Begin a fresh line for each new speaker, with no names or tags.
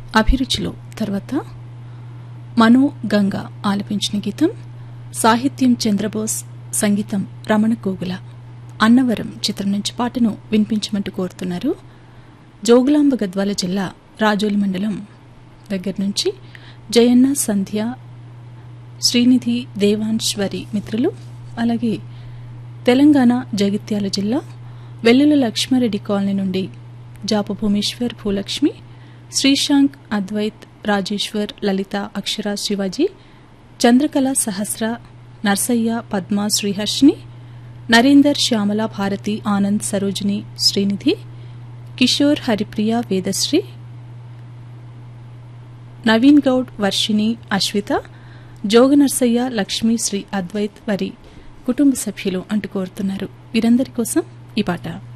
అభిరుచిలో తర్వాత మను గంగ ఆలపించిన గీతం సాహిత్యం చంద్రబోస్ సంగీతం రమణ గోగుల అన్నవరం చిత్రం నుంచి పాటను వినిపించమంటూ కోరుతున్నారు జోగులాంబ గద్వాల జిల్లా రాజోలి మండలం దగ్గర నుంచి జయన్న సంధ్య శ్రీనిధి దేవాన్శ్వరి మిత్రులు అలాగే తెలంగాణ జగిత్యాల జిల్లా వెల్లుల లక్ష్మారెడ్డి కాలనీ నుండి జాప భూమేశ్వర్ భూలక్ష్మి శ్రీశాంక్ అద్వైత్ రాజేశ్వర్ లలిత అక్షర శివాజీ చంద్రకళ సహస్ర నర్సయ్య పద్మ శ్రీహర్షిని నరేందర్ శ్యామల భారతి ఆనంద్ సరోజిని శ్రీనిధి కిషోర్ హరిప్రియ వేదశ్రీ నవీన్ గౌడ్ వర్షిణి అశ్విత జోగ నర్సయ్య లక్ష్మీ శ్రీ అద్వైత్ వారి కుటుంబ సభ్యులు అంటూ కోరుతున్నారు వీరందరి కోసం ఈ పాట